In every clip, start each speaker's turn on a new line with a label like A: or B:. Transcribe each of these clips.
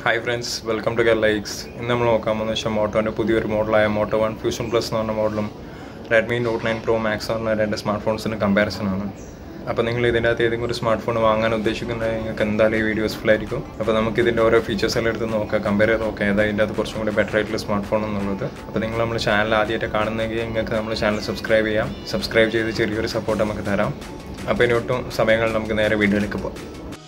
A: hi friends welcome to gear likes ഇന്ന് നമ്മൾ നോക്കാൻ പോകുന്ന വെച്ചാൽ മോട്ടോൻ്റെ പുതിയൊരു മോഡലായ മോട്ടോ വൺ ഫ്യൂഷൻ പ്ലസ് എന്ന് പറഞ്ഞ മോഡലും Redmi note nine pro max എന്ന് പറഞ്ഞ രണ്ട് സ്മാർട്ട് ഫോൺസിൻ്റെ കമ്പാരിസൺ ആണ് അപ്പോൾ നിങ്ങൾ ഇതിൻ്റെ അകത്ത് ഏതെങ്കിലും ഒരു സ്മാർട്ട് ഫോൺ വാങ്ങാൻ ഉദ്ദേശിക്കുന്നത് നിങ്ങൾക്ക് എന്തായാലും ഈ വീഡിയോ യൂസ്ഫുൾ ആയിരിക്കും അപ്പോൾ നമുക്ക് ഇതിൻ്റെ ഓരോ ഫീച്ചേഴ്സ് എല്ലാം എടുത്ത് നോക്കാം കമ്പയർ ചെയ്ത് നോക്കാം ഏതാ ഇതിൻ്റെ അകത്ത് കുറച്ചും കൂടി ബെറ്റർ ആയിട്ടുള്ള സ്മാർട്ട് ഫോൺ എന്നുള്ളത് അപ്പോൾ നിങ്ങൾ നമ്മൾ ചാനൽ ആദ്യമായിട്ട് കാണുന്നെങ്കിൽ നിങ്ങൾക്ക് നമ്മൾ ചാനൽ സബ്സ്ക്രൈബ് ചെയ്യാം സബ്സ്ക്രൈബ് ചെയ്ത് ചെറിയൊരു സപ്പോർട്ട് നമുക്ക് തരാം അപ്പോൾ ഇനി ഒട്ടും സമയങ്ങൾ നമുക്ക് നേരെ വീഡിയോയിലേക്ക് പോകാം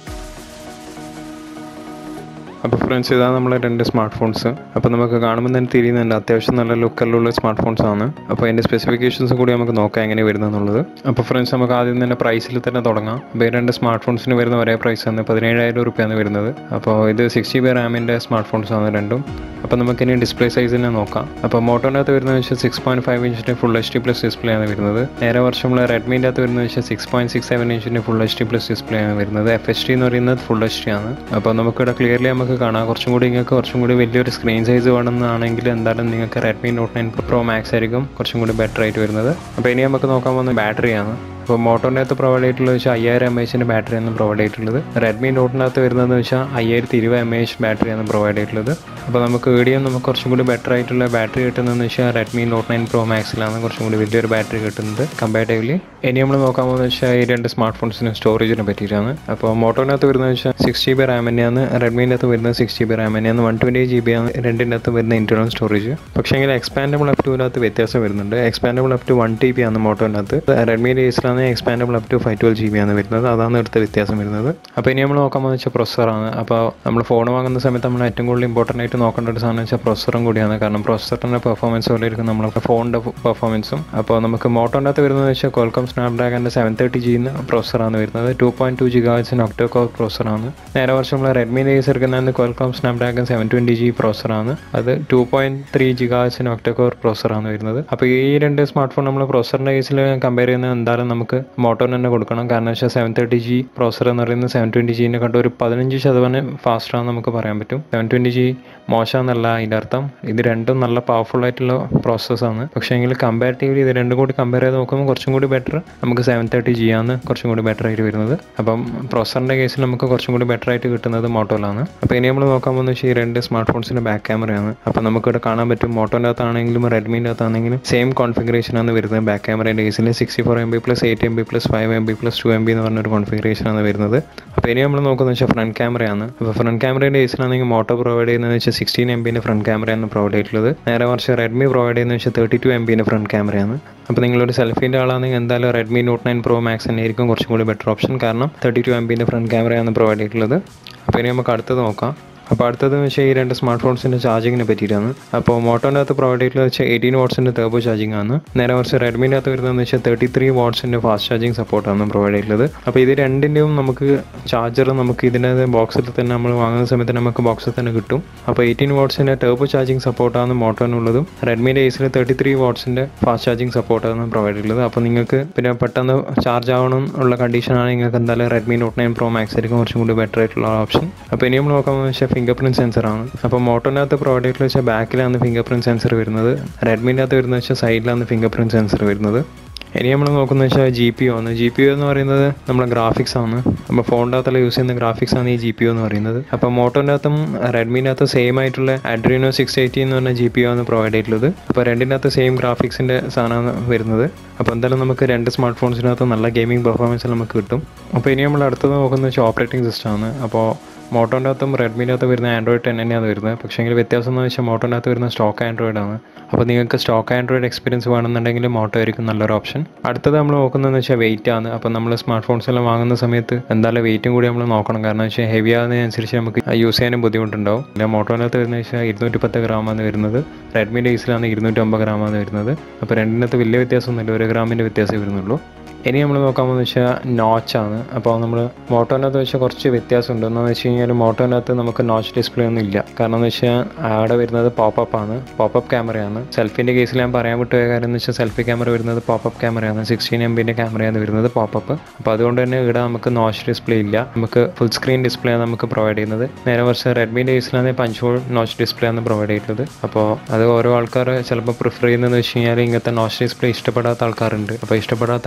A: അപ്പോൾ ഫ്രണ്ട്സ് ഇതാണ് നമ്മളെ രണ്ട് സ്മാർട്ട് ഫോൺസ് അപ്പോൾ നമുക്ക് കാണുമ്പോൾ തന്നെ തിരിയുന്നുണ്ട് അത്യാവശ്യം നല്ല ലുക്കെല്ലാം സ്മാർട്ട് ഫോൺസ് ആണ് അപ്പോൾ അതിൻ്റെ സ്പെസിഫിക്കേഷൻസ് കൂടി നമുക്ക് നോക്കാം എങ്ങനെ വരുന്നതെന്നുള്ളത് അപ്പോൾ ഫ്രണ്ട്സ് നമുക്ക് ആദ്യം തന്നെ പ്രൈസിൽ തന്നെ തുടങ്ങാം അപ്പോൾ ഈ രണ്ട് സ്മാർട്ട് ഫോൺസിന് വരുന്ന ഒരേ പ്രൈസാണ് പതിനേഴായിരം റുപ്യാണ് വരുന്നത് അപ്പോൾ ഇത് സിക്സ് ജി ബി റാമിൻ്റെ സ്മാർട്ട് ഫോൺസ് ആണ് രണ്ടും അപ്പോൾ നമുക്ക് ഇനി ഡിസ്പ്ലേ സൈസ് തന്നെ നോക്കാം അപ്പോൾ മോട്ടോറിനകത്ത് വരുന്നത് വെച്ചാൽ സിക്സ് പോയിൻറ്റ് ഫൈവ് ഇഞ്ചിൻ്റെ full H D plus display ആണ് വരുന്നത് നേരെ വർഷമുള്ള റെഡ്മീൻ്റെ അകത്ത് വരുന്നത് വെച്ചാൽ സിക്സ് പോയിൻറ്റ് സിക്സ് സെവൻ ഇഞ്ചിൻ്റെ full H D plus display ആണ് വരുന്നത് എഫ് എച്ച് ഡി എന്ന് പറയുന്നത് ഫുൾ എച്ച് ഡി ആണ് അപ്പോൾ നമുക്കിവിടെ ക്ലിയർലി നമുക്ക് കാണാം കുറച്ചും കൂടി നിങ്ങൾക്ക് കുറച്ചും കൂടി വലിയൊരു സ്ക്രീൻ സൈസ് വേണമെന്നാണെങ്കിൽ എന്തായാലും നിങ്ങൾക്ക് Redmi note nine pro max ആയിരിക്കും കുറച്ചും കൂടി ബെറ്റർ ആയിട്ട് വരുന്നത് അപ്പോൾ ഇനി നമുക്ക് നോക്കാൻ പോകുന്ന ബാറ്ററിയാണ് അപ്പോൾ മോട്ടോറിൻ്റെ അകത്ത് പ്രൊവൈഡ് ചെയ്തിട്ടുള്ളത് വെച്ചാൽ അയ്യായിരം എം എച്ചിൻ്റെ ബാറ്ററിയാണ് പ്രൊവൈഡ് ചെയ്തിട്ടുള്ളത് റെഡ്മി നോട്ടിനകത്ത് വരുന്നതെന്ന് വെച്ചാൽ അയ്യായിരത്തി ഇരുപത് എം എച്ച് ബാറ്ററിയാണ് പ്രൊവൈഡ് ചെയ്തിട്ടുള്ളത് അപ്പോൾ നമുക്ക് ഇവിടെയും നമുക്ക് കുറച്ചും കൂടി ബെറ്റർ ആയിട്ടുള്ള ബാറ്ററി കിട്ടുന്നതെന്ന് വെച്ചാൽ റെഡ്മി നോട്ട് നയൻ പ്രോ മാക്സിലാണ് കുറച്ചും കൂടി വലിയൊരു ബാറ്ററി കിട്ടുന്നത് കമ്പാരിറ്റീവ്ലി ഇനി നമ്മൾ നോക്കാൻ പോകുന്നത് വെച്ചാൽ ഈ രണ്ട് സ്മാർട്ട് ഫോൺസിന് സ്റ്റോറേജിനെ പറ്റിയിട്ടാണ് അപ്പോൾ മോട്ടോറിനകത്ത് വരുന്നത് വെച്ചാൽ സിക്സ് ജി ബി റാം തന്നെയാണ് റെഡ്മീൻ്റെ അകത്ത് വരുന്നത് സിക്സ് ജി ബി റാം തന്നെയാണ് വൺ ട്വൻറ്റി ജി ബി ആണ് രണ്ടിൻ്റെ അകത്ത് വരുന്ന ഇൻറ്റർണൽ സ്റ്റോറേജ് പക്ഷേ എങ്കിൽ എക്സ്പാൻഡബിൾ അപ് ടുവിനകത്ത് വ്യത്യാസം വരുന്നുണ്ട് expandable up to one T B ആണ് മോട്ടോറിൻ്റെ അകത്ത് റെഡ്മിയുടെ കേസിലാണ് expandable up to five twelve G B ആണ് വരുന്നത് അതാണ് എടുത്ത വ്യത്യാസം വരുന്നത് അപ്പോൾ ഇനി നമ്മൾ നോക്കാൻ പോകുന്നത് വെച്ചാൽ പ്രൊസറാണ് അപ്പോൾ നമ്മൾ ഫോൺ വാങ്ങുന്ന സമയത്ത് നമ്മൾ ഏറ്റവും കൂടുതൽ ഇമ്പോർട്ടൻ്റ് ആയിട്ട് നോക്കേണ്ട ഒരു സാധനം വെച്ചാൽ പ്രൊസറും കൂടിയാണ് കാരണം പ്രൊസറിൻ്റെ പെർഫോമൻസ് പോലെ ഇരിക്കും നമ്മുടെ ഫോണിൻ്റെ പെർഫോമൻസും അപ്പോൾ നമുക്ക് മോട്ടോറിൻ്റെ അകത്ത് വരുന്നത് വെച്ചാൽ കോൾക്കം സ്നാപ്ഡ്രാഗൻ്റെ സെവൻ തേർട്ടി ജി പ്രൊസറാണ് വരുന്നത് ടു പോയിൻറ്റ് ടു ജിഗാ വെച്ചിന് ഒക്ടോ കോർ പ്രൊസറാണ് നേരെ വർഷം നമ്മൾ റെഡ്മിൻ്റെ കേസ് എടുക്കുന്നത് Qualcomm Snapdragon seven twenty G പ്രൊസറാണ് അത് ടു പോയിൻറ്റ് ത്രീ ജിഗാ വെച്ചിന് ഒക്ടോ കോർ പ്രൊസറാണ് വരുന്നത് അപ്പോൾ ഈ രണ്ട് സ്മാർട്ട് ഫോൺ നമ്മൾ പ്രൊസറിൻ്റെ കേസിൽ കമ്പയർ ചെയ്യുന്നത് എന്തായാലും നമുക്ക് മോട്ടോറിന് തന്നെ കൊടുക്കണം കാരണം വെച്ചാൽ സെവൻ തേർട്ടി ജി പ്രോസർ എന്ന് പറയുന്നത് സെവൻ ട്വൻറ്റി ജീനെ കണ്ട് ഒരു പതിനഞ്ച് ശതമാനം ഫാസ്റ്റാണെന്ന് നമുക്ക് പറയാൻ പറ്റും സെവൻ ട്വൻറ്റി ജി മോശമെന്നല്ല അതിൻ്റെ അർത്ഥം ഇത് രണ്ടും നല്ല പവർഫുൾ ആയിട്ടുള്ള പ്രോസസ്സാണ് പക്ഷേ എങ്കിൽ കമ്പാരിറ്റീവ്ലി ഇത് രണ്ടും കൂടി കമ്പയർ ചെയ്ത് നോക്കുമ്പോൾ കുറച്ചും കൂടി ബെറ്റർ നമുക്ക് സെവൻ തേർട്ടി ജി ആണ് കുറച്ചും കൂടി ബെറ്റർ ആയിട്ട് വരുന്നത് അപ്പം പ്രോസറിൻ്റെ കേസിൽ നമുക്ക് കുറച്ചും കൂടി ബെറ്റർ ആയിട്ട് കിട്ടുന്നത് മോട്ടോയിലാണ് അപ്പോൾ ഇനി നമ്മൾ നോക്കാൻ പോകുന്നത് വെച്ചാൽ ഈ രണ്ട് സ്മാർട്ട് ഫോൺസിൻ്റെ ബാക്ക് ക്യാമറയാണ് അപ്പോൾ നമുക്കിവിടെ കാണാൻ പറ്റും മോട്ടോൻ്റെ അകത്താണെങ്കിലും റെഡ്മീൻ്റെ അകത്താണെങ്കിലും സെയിം കോൺഫിഗറേഷനാണ് വരുന്നത് ബാക്ക് ക്യാമറേൻ്റെ കേസിൽ sixty four M B plus eight M B plus five M B plus two M B എന്ന് പറഞ്ഞൊരു കോൺഫിഗറേഷനാണ് വരുന്നത് അപ്പോൾ ഇനി നമ്മൾ നോക്കുന്നത് വെച്ചാൽ ഫ്രണ്ട് ക്യാമറയാണ് അപ്പോൾ ഫ്രണ്ട് ക്യാമറയുടെ കേസിലാണെങ്കിൽ മോട്ടോ പ്രൊവൈഡ് ചെയ്യുന്നത് വെച്ചാൽ സിക്സ്റ്റീൻ എം ബിൻ്റെ ഫ്രണ്ട് ക്യാമറയാണ് പ്രൊവൈഡ് ചെയ്തിട്ടുള്ളത് നേരെ വർഷം റെഡ്മി പ്രൊവൈഡ് ചെയ്യുന്നത് വെച്ചാൽ തേർട്ടി ടു എം ബിൻ്റെ ഫ്രണ്ട് ക്യാമറയാണ് അപ്പോൾ നിങ്ങളൊരു സെൽഫീൻ്റെ ആളാണെങ്കിൽ എന്തായാലും Redmi note nine pro max തന്നെ ആയിരിക്കും കുറച്ചും കൂടി ബെറ്റർ ഓപ്ഷൻ കാരണം തേർട്ടി ടു എം ബിൻ്റെ ഫ്രണ്ട് ക്യാമറയാണ് പ്രൊവൈഡ് ചെയ്തിട്ടുള്ളത് അപ്പോൾ ഇനി നമുക്ക് അടുത്തത് നോക്കാം അപ്പോൾ അടുത്തത് വെച്ചാൽ ഈ രണ്ട് സ്മാർട്ട് ഫോൺസിൻ്റെ ചാർജിങ്ങിനെ പറ്റിയിട്ടാണ് അപ്പോൾ മോട്ടോൻ്റെ അകത്ത് പ്രൊവൈഡ് ചെയ്തിട്ടുള്ളത് വെച്ചാൽ എയ്റ്റീൻ വാട്ട്സിൻ്റെ ടേബോ ചാർജിങ് ആണ് നേരെ കുറച്ച് റെഡ്മിൻ്റെ അകത്ത് വരുന്നതെന്ന് വെച്ചാൽ തേർട്ടി ത്രീ വാട്ട്സിൻ്റെ ഫാസ്റ്റ് ചാർജിങ് സപ്പോർട്ടാണ് പ്രൊവൈഡ് ചെയ്തിട്ടുള്ളത് അപ്പോൾ ഇത് രണ്ടിൻ്റെയും നമുക്ക് ചാർജർ നമുക്ക് ഇതിൻ്റെ ബോക്സിൽ തന്നെ നമ്മൾ വാങ്ങുന്ന സമയത്ത് നമുക്ക് ബോക്സിൽ തന്നെ കിട്ടും അപ്പോൾ എയ്റ്റീൻ വാട്ട്സിൻ്റെ ടേബോ ചാർജിങ് സപ്പോർട്ടാണ് മോട്ടോനുള്ളതും റെഡ്മിൻ്റെ കേസിൽ തേർട്ടി ത്രീ വാട്ട്സിൻ്റെ ഫാസ്റ്റ് ചാർജിങ് സപ്പോർട്ടാണ് പ്രൊവൈഡ് ചെയ്തിട്ടുള്ളത് അപ്പോൾ നിങ്ങൾക്ക് പിന്നെ പെട്ടെന്ന് ചാർജ് ആവണം ഉള്ള കണ്ടീഷനാണ് നിങ്ങൾക്ക് എന്തായാലും Redmi note nine pro max ആയിരിക്കും കുറച്ചും കൂടി ബെറ്റർ ആയിട്ടുള്ള ഓപ്ഷൻ അപ്പോൾ ഇനി നമ്മൾ നോക്കാമെന്ന് വെച്ചാൽ ഫിംഗർ പ്രിൻറ്റ് സെൻസറാണ് അപ്പോൾ മോട്ടോറിനകത്ത് പ്രൊവൈഡ് ചെയ്തിട്ടുള്ള വെച്ചാൽ ബാക്കിലാണ് ഫിംഗർ പ്രിൻറ്റ് സെൻസർ വരുന്നത് റെഡ്മിൻ്റെ അകത്ത് വരുന്നത് വെച്ചാൽ സൈഡിലാണ് ഫിംഗർ പ്രിൻറ്റ് സെൻസർ വരുന്നത് ഇനി നമ്മൾ നോക്കുന്നത് വെച്ചാൽ ജി പി യു ആണ് ജി പി യു എന്ന് പറയുന്നത് നമ്മുടെ ഗ്രാഫിക്സ് ആണ് അപ്പോൾ ഫോണിൻ്റെ അകത്തുള്ള യൂസ് ചെയ്യുന്ന ഗ്രാഫിക്സ് ആണ് ഈ ജി പി യു എന്ന് പറയുന്നത് അപ്പോൾ മോട്ടോൻ്റെ അകത്തും റെഡ്മിൻ്റെ അകത്ത് സെയിം ആയിട്ടുള്ള അഡ്രീനോ സിക്സ് എയ്റ്റി എന്ന് പറഞ്ഞ ജി പി യു ആണ് പ്രൊവൈഡ് ചെയ്തിട്ടുള്ളത് അപ്പോൾ രണ്ടിൻ്റെ അകത്ത് സെയിം ഗ്രാഫിക്സിൻ്റെ സാധനമാണ് വരുന്നത് അപ്പോൾ എന്തായാലും നമുക്ക് രണ്ട് സ്മാർട്ട് ഫോൺസിനകത്ത് നല്ല ഗെയിമിംഗ് പെർഫോമൻസ് നമുക്ക് കിട്ടും അപ്പോൾ ഇനി നമ്മൾ അടുത്തത് നോക്കുന്നത് വെച്ചാൽ ഓപ്പറേറ്റിംഗ് സിസ്റ്റം ആണ് അപ്പോൾ മോട്ടോൻ്റെ അകത്തും റെഡ്മിൻ്റെ അകത്ത് വരുന്ന ആൻഡ്രോയിഡ് ടെൻ തന്നെയാണ് വരുന്നത് പക്ഷേ എങ്കിൽ വ്യത്യാസം എന്ന് വെച്ചാൽ മോട്ടോൻ്റെ അകത്ത് വരുന്ന സ്റ്റോക്ക് ആൻഡ്രോയിഡ് ആണ് അപ്പോൾ നിങ്ങൾക്ക് സ്റ്റോക്ക് ആൻഡ്രോയിഡ് എക്സ്പീരിയൻസ് വേണമെന്നുണ്ടെങ്കിൽ മോട്ടോ ആയിരിക്കും നല്ലൊരു ഓപ്ഷൻ അടുത്തത് നമ്മൾ നോക്കുന്നതെന്ന് വെച്ചാൽ വെയിറ്റ് ആണ് അപ്പോൾ നമ്മൾ സ്മാർട്ട് ഫോൺസ് എല്ലാം വാങ്ങുന്ന സമയത്ത് എന്തായാലും വെയിറ്റും കൂടി നമ്മൾ നോക്കണം കാരണം വെച്ചാൽ ഹെവി ആകുന്നതിനനുസരിച്ച് നമുക്ക് യൂസ് ചെയ്യാനും ബുദ്ധിമുട്ടുണ്ടാവും പിന്നെ മോട്ടോനകത്ത് വരുന്നത് വെച്ചാൽ ഇരുന്നൂറ്റി പത്ത് ഗ്രാമാണ് വരുന്നത് റെഡ്മിൻ്റെ കേസിലാണ് ഇരുന്നൂറ്റമ്പത് ഗ്രാമാണ് വരുന്നത് അപ്പോൾ രണ്ടിനകത്ത് വലിയ വ്യത്യാസമൊന്നുമില്ല ഒരു ഗ്രാമിൻ്റെ വ്യത്യാസമേ വരുന്നുള്ളൂ ഇനി നമ്മൾ നോക്കാൻ പോകുന്നത് വെച്ചാൽ നോച്ചാണ് അപ്പോൾ നമ്മൾ മോട്ടോനകത്ത് വെച്ചാൽ കുറച്ച് വ്യത്യാസമുണ്ട് എന്ന് വെച്ച് കഴിഞ്ഞാൽ മോട്ടോനകത്ത് നമുക്ക് നോച്ച് ഡിസ്പ്ലേ ഒന്നും ഇല്ല കാരണം എന്ന് വെച്ചാൽ അവിടെ വരുന്നത് പോപ്പപ്പ് ആണ് പോപ്പപ്പ് ക്യാമറയാണ് സെൽഫിൻ്റെ കേസിൽ ഞാൻ പറയാൻ വിട്ടുപോയ കാര്യം എന്ന് വെച്ചാൽ സെൽഫി ക്യാമറ വരുന്നത് പോപ്പപ്പ് ക്യാമറയാണ് സിക്സ്റ്റീൻ എം ബിൻ്റെ ക്യാമറയാണ് വരുന്നത് പോപ്പപ്പ് അപ്പോൾ അതുകൊണ്ട് തന്നെ ഇവിടെ നമുക്ക് നോച്ച് ഡിസ്പ്ലേ ഇല്ല നമുക്ക് ഫുൾ സ്ക്രീൻ ഡിസ്പ്ലേ ആണ് നമുക്ക് പ്രൊവൈഡ് ചെയ്യുന്നത് നേരെ കുറച്ച് റെഡ്മിൻ്റെ കേസിലാണെങ്കിൽ പഞ്ച് ഹോൾ നോച്ച് ഡിസ്പ്ലേ ആണ് പ്രൊവൈഡ് ചെയ്യുന്നത് അപ്പോൾ അത് ഓരോ ആൾക്കാർ ചിലപ്പോൾ പ്രിഫർ ചെയ്യുന്നതെന്ന് വെച്ച് കഴിഞ്ഞാൽ ഇങ്ങനത്തെ നോച്ച് ഡിസ്പ്ലേ ഇഷ്ടപ്പെടാത്ത ആൾക്കാരുണ്ട് അപ്പോൾ ഇഷ്ടപ്പെടാത്ത ആൾക്കാരാണെങ്കിൽ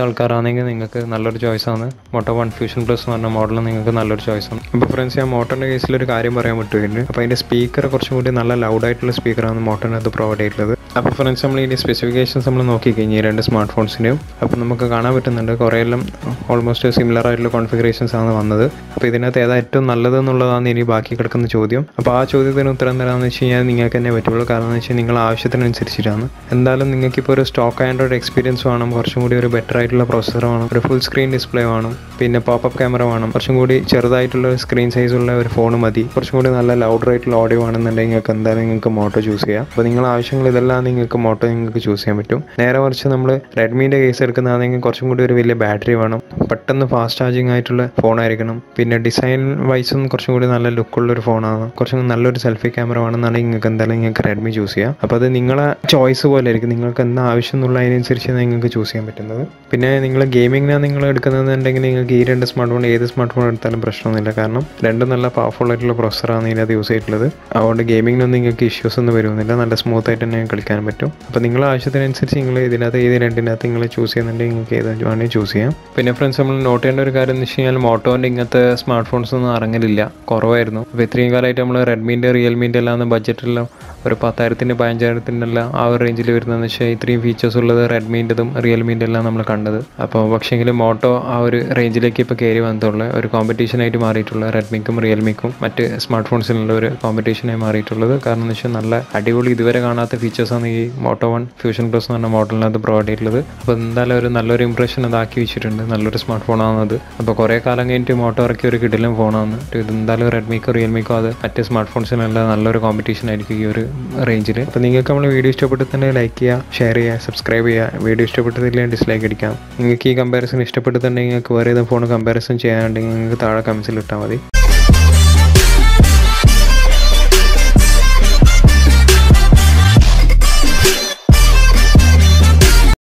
A: ആണെങ്കിൽ നിങ്ങൾക്ക് നല്ലൊരു ചോയ്സാണ് മോട്ടോ വൺ ഫ്യൂഷൻ പ്ലസ് എന്ന് പറഞ്ഞ മോഡൽ നിങ്ങൾക്ക് നല്ലൊരു ചോയ്സാണ് അപ്പോൾ ഫ്രണ്ട്സ് ഞാൻ മോട്ടറിൻ്റെ കേസിൽ ഒരു കാര്യം പറയാൻ പറ്റുമായിരുന്നു അപ്പോൾ അതിൻ്റെ സ്പീക്കർ കുറച്ചും കൂടി നല്ല ലൗഡായിട്ടുള്ള സ്പീക്കറാണ് മോട്ടറിനകത്ത് പ്രൊവൈഡ് ചെയ്തിട്ടുള്ളത് അപ്പോൾ ഫ്രണ്ട്സ് നമ്മൾ ഇതിൻ്റെ സ്പെസിഫിക്കേഷൻസ് നമ്മൾ നോക്കിക്കഴിഞ്ഞാൽ ഈ രണ്ട് സ്മാർട്ട് ഫോൺസിൻ്റെയും അപ്പോൾ നമുക്ക് കാണാൻ പറ്റുന്നുണ്ട് കുറേയെല്ലാം ഓൾമോസ്റ്റ് സിമിലർ ആയിട്ടുള്ള കോൺഫിഗറേഷൻസ് ആണ് വന്നത് അപ്പോൾ ഇതിനകത്ത് ഏതാ ഏറ്റവും നല്ലത് എന്നുള്ളതാണ് ഇനി ബാക്കി കിടക്കുന്ന ചോദ്യം അപ്പോൾ ആ ചോദ്യത്തിന് ഉത്തരം തരാമെന്ന് വെച്ച് കഴിഞ്ഞാൽ നിങ്ങൾക്ക് തന്നെ പറ്റുള്ളൂ കാരണം എന്ന് വെച്ചാൽ നിങ്ങൾ ആവശ്യത്തിനനുസരിച്ചിട്ടാണ് എന്തായാലും നിങ്ങൾക്കിപ്പോൾ ഒരു സ്റ്റോക്ക് ആൻഡ്രോയിഡ് എക്സ്പീരിയൻസ് വേണം കുറച്ചും കൂടി ഒരു ബെറ്റർ ആയിട്ടുള്ള പ്രോസസ്സർ വേണം ഒരു ഫുൾ സ്ക്രീൻ ഡിസ്പ്ലേ വേണം പിന്നെ പോപ്പപ്പ് ക്യാമറ വേണം കുറച്ചും കൂടി ചെറുതായിട്ടുള്ള സ്ക്രീൻ സൈസുള്ള ഒരു ഫോൺ മതി കുറച്ചും കൂടി നല്ല ലൗഡർ ആയിട്ടുള്ള ഓഡിയോ ആണെന്നുണ്ടെങ്കിൽ നിങ്ങൾക്ക് എന്തായാലും നിങ്ങൾക്ക് മോട്ടോ ചൂസ് ചെയ്യാം അപ്പോൾ നിങ്ങൾ ആവശ്യങ്ങൾ ഇതെല്ലാം നിങ്ങൾക്ക് മോട്ടോ നിങ്ങൾക്ക് ചൂസ് ചെയ്യാൻ പറ്റും നേരെ മറിച്ച് നമ്മൾ റെഡ്മീൻ്റെ കേസ് എടുക്കുന്നതാണെങ്കിൽ കുറച്ചും കൂടി ഒരു വലിയ ബാറ്ററി വേണം പെട്ടെന്ന് ഫാസ്റ്റ് ചാർജിങ് ആയിട്ടുള്ള ഫോണായിരിക്കണം പിന്നെ ഡിസൈൻ വൈസും കുറച്ചും കൂടി നല്ല ലുക്കുള്ള ഒരു ഫോണാണ് കുറച്ചും കൂടി നല്ലൊരു സെൽഫി ക്യാമറ വേണമെന്നാണെങ്കിൽ നിങ്ങൾക്ക് എന്തായാലും നിങ്ങൾക്ക് റെഡ്മി ചൂസ് ചെയ്യാം അപ്പോൾ അത് നിങ്ങളെ ചോയ്സ് പോലെ ആയിരിക്കും നിങ്ങൾക്ക് എന്താ ആവശ്യം എന്നുള്ള അതിനനുസരിച്ച് നിങ്ങൾക്ക് ചൂസ് ചെയ്യാൻ പറ്റുന്നത് പിന്നെ നിങ്ങൾ ഗെയിമിങ്ങിനാണ് നിങ്ങൾ എടുക്കുന്നതെന്നുണ്ടെങ്കിൽ നിങ്ങൾക്ക് ഈ രണ്ട് സ്മാർട്ട് ഫോൺ ഏത് സ്മാർട്ട് ഫോൺ എടുത്താലും പ്രശ്നമൊന്നുമില്ല കാരണം രണ്ടും നല്ല പവർഫുൾ ആയിട്ടുള്ള പ്രോസറാണ് ഇതിനകത്ത് യൂസ് ചെയ്തിട്ടുള്ളത് അതുകൊണ്ട് ഗെയിമിങ്ങിനൊന്നും നിങ്ങൾക്ക് ഇഷ്യൂസ് ഒന്നും വരുന്നില്ല നല്ല സ്മൂത്ത് ആയിട്ട് തന്നെ കളിക്കാൻ പറ്റും അപ്പോൾ നിങ്ങളുടെ ആവശ്യത്തിനനുസരിച്ച് നിങ്ങൾ ഇതിനകത്ത് ഏത് രണ്ടിനകത്ത് നിങ്ങൾ ചൂസ് ചെയ്യുന്നുണ്ടെങ്കിൽ നിങ്ങൾക്ക് ഏത് വേണമെങ്കിൽ ചൂസ് ചെയ്യാം പിന്നെ ഫ്രണ്ട്സ് നമ്മൾ നോട്ട് ചെയ്യേണ്ട ഒരു കാര്യം എന്ന് വെച്ച് കഴിഞ്ഞാൽ മോട്ടോൻ്റെ ഇങ്ങനത്തെ സ്മാർട്ട് ഫോൺസ് ഒന്നും ഇറങ്ങലില്ല കുറവായിരുന്നു അപ്പോൾ ഇത്രയും കാലമായിട്ട് നമ്മൾ റെഡ്മീൻ്റെ റിയൽമീൻ്റെ എല്ലാം ബഡ്ജറ്റെല്ലാം ഒരു പത്തായിരത്തിൻ്റെ പതിനഞ്ചായിരത്തിൻ്റെ എല്ലാം ആ ഒരു റേഞ്ചിൽ വരുന്നതെന്ന് വെച്ചാൽ ഇത്രയും ഫീച്ചേഴ്സ് ഉള്ളത് റെഡ്മീൻ്റെതും റിയൽമീൻ്റെ എല്ലാം നമ്മൾ കണ്ടത് അപ്പോൾ പക്ഷേങ്കിൽ മോട്ടോ ആ ഒരു റേഞ്ചിലേക്ക് ഇപ്പോൾ കയറി വന്നിട്ടുള്ള ഒരു കോമ്പറ്റീഷനായിട്ട് മാറിയിട്ടുള്ള റെഡ്മിക്കും റിയൽമിക്കും മറ്റ് സ്മാർട്ട് ഫോൺസിലുള്ള ഒരു കോമ്പറ്റീഷനായി മാറിയിട്ടുള്ളത് കാരണം എന്ന് വെച്ചാൽ നല്ല അടിപൊളി ഇതുവരെ കാണാത്ത ഫീച്ചേഴ്സാണ് ഈ മോട്ടോ വൺ ഫ്യൂഷൻ പ്ലസ് എന്ന് പറഞ്ഞ മോഡലിനകത്ത് പ്രൊവൈഡ് ചെയ്തിട്ടുള്ളത് അപ്പോൾ എന്തായാലും ഒരു നല്ലൊരു ഇംപ്രഷൻ അതാക്കി വെച്ചിട്ടുണ്ട് നല്ലൊരു സ്മാർട്ട് ഫോണാണത് അപ്പോൾ കുറേ കാലം കഴിഞ്ഞിട്ട് മോട്ടോ ഇറക്കിയ ഒരു കിടിലൻ ഫോണാണ് ഇത് എന്തായാലും റെഡ്മിക്കോ റിയൽമിക്കോ അത് മറ്റ് സ്മാർട്ട് ഫോൺസിനെല്ലാം നല്ലൊരു കോമ്പറ്റീഷൻ ആയിരിക്കും ഈ ഒരു റേഞ്ചിൽ അപ്പോൾ നിങ്ങൾക്ക് നമ്മൾ വീഡിയോ ഇഷ്ടപ്പെട്ടിട്ടുണ്ടെങ്കിൽ ലൈക്ക് ചെയ്യുക ഷെയർ ചെയ്യുക സബ്സ്ക്രൈബ് ചെയ്യുക വീഡിയോ ഇഷ്ടപ്പെട്ടില്ലെങ്കിൽ ഡിസ്ലൈക്ക് അടിക്കാം നിങ്ങൾക്ക് ഈ കമ്പാരിസൺ ഇഷ്ടപ്പെട്ടിട്ടുണ്ടെങ്കിൽ നിങ്ങൾക്ക് വേറെ ഏതെങ്കിലും ഫോൺ കമ്പാരിസൺ ചെയ്യാനുണ്ടെങ്കിൽ നിങ്ങൾക്ക് താഴെ കമൻസിൽ ഇട്ടാൽ മതി